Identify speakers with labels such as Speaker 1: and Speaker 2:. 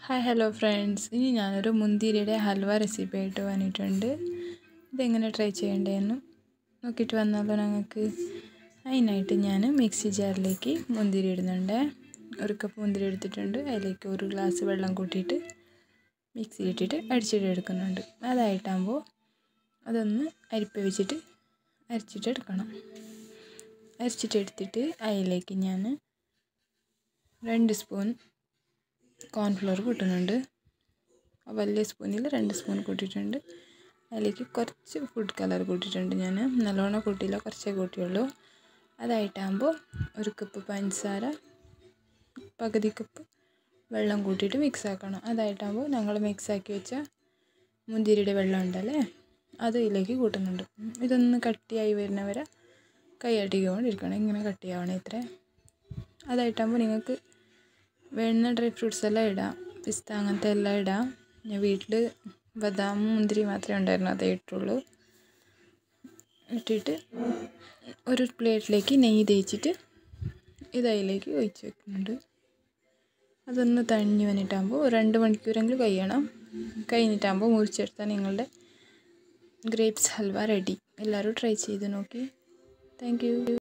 Speaker 1: hi hello friends ഇനി ഞാനൊരു മുന്തിരിയുടെ halwa recipe ആയിട്ട് വന്നിട്ടുണ്ട് ഇതെങ്ങനെ ട്രൈ ചെയ്യേണ്ടതെന്ന് നോക്കിയിട്ട് വന്നാലോ ഞങ്ങൾക്ക് അതിനായിട്ട് ഞാൻ മിക്സി ജാറിലേക്ക് മുന്തിരി ഇടുന്നുണ്ട് ഒരു കപ്പ് മുന്തിരി എടുത്തിട്ടുണ്ട് അതിലേക്ക് ഒരു ഗ്ലാസ് വെള്ളം കൂട്ടിയിട്ട് മിക്സിയിലിട്ടിട്ട് അടിച്ചിട്ട് എടുക്കുന്നുണ്ട് അതായിട്ടാകുമ്പോൾ അതൊന്ന് അരിപ്പ വെച്ചിട്ട് അരിച്ചിട്ട് എടുക്കണം അരിച്ചിട്ട് എടുത്തിട്ട് അതിലേക്ക് ഞാൻ രണ്ട് സ്പൂൺ കോൺഫ്ലോർ കൂട്ടുന്നുണ്ട് വലിയ സ്പൂണിൽ രണ്ട് സ്പൂൺ കൂട്ടിയിട്ടുണ്ട് അതിലേക്ക് കുറച്ച് ഫുഡ് കളർ കൂട്ടിയിട്ടുണ്ട് ഞാൻ നല്ലോണം കൂട്ടിയില്ല കുറച്ചേ കൂട്ടിയുള്ളൂ അതായിട്ടാകുമ്പോൾ ഒരു കപ്പ് പഞ്ചസാര പകുതി കപ്പ് വെള്ളം കൂട്ടിയിട്ട് മിക്സ് ആക്കണം അതായിട്ടാകുമ്പോൾ ഞങ്ങൾ മിക്സ് ആക്കി വെച്ച മുന്തിരിയുടെ വെള്ളം ഉണ്ടല്ലേ അത് ഇതിലേക്ക് കൂട്ടുന്നുണ്ട് ഇതൊന്ന് കട്ടിയായി വരുന്നവരെ കൈയാട്ടിക്കൊണ്ടിരിക്കണം ഇങ്ങനെ കട്ടിയാവണം ഇത്ര അതായിട്ടാകുമ്പോൾ നിങ്ങൾക്ക് വേണ്ടുന്ന ഡ്രൈ ഫ്രൂട്ട്സ് എല്ലാം ഇടാം പിസ്ത അങ്ങനത്തെ എല്ലാം ഇടാം ഞാൻ വീട്ടിൽ ബദാം മുന്തിരി മാത്രമേ ഉണ്ടായിരുന്നു അതേ ഇട്ടുള്ളൂ ഇട്ടിട്ട് ഒരു പ്ലേറ്റിലേക്ക് നെയ്യ് തേച്ചിട്ട് ഇത് അതിലേക്ക് ഒഴിച്ച് വെക്കുന്നുണ്ട് അതൊന്ന് തണിഞ്ഞ് വന്നിട്ടാകുമ്പോൾ രണ്ട് മണിക്കൂറെങ്കിലും കഴിയണം കഴിഞ്ഞിട്ടാകുമ്പോൾ മുറിച്ചെടുത്താൽ നിങ്ങളുടെ ഗ്രേപ്സ് ഹൽവ റെഡി എല്ലാവരും ട്രൈ ചെയ്ത് നോക്കി താങ്ക്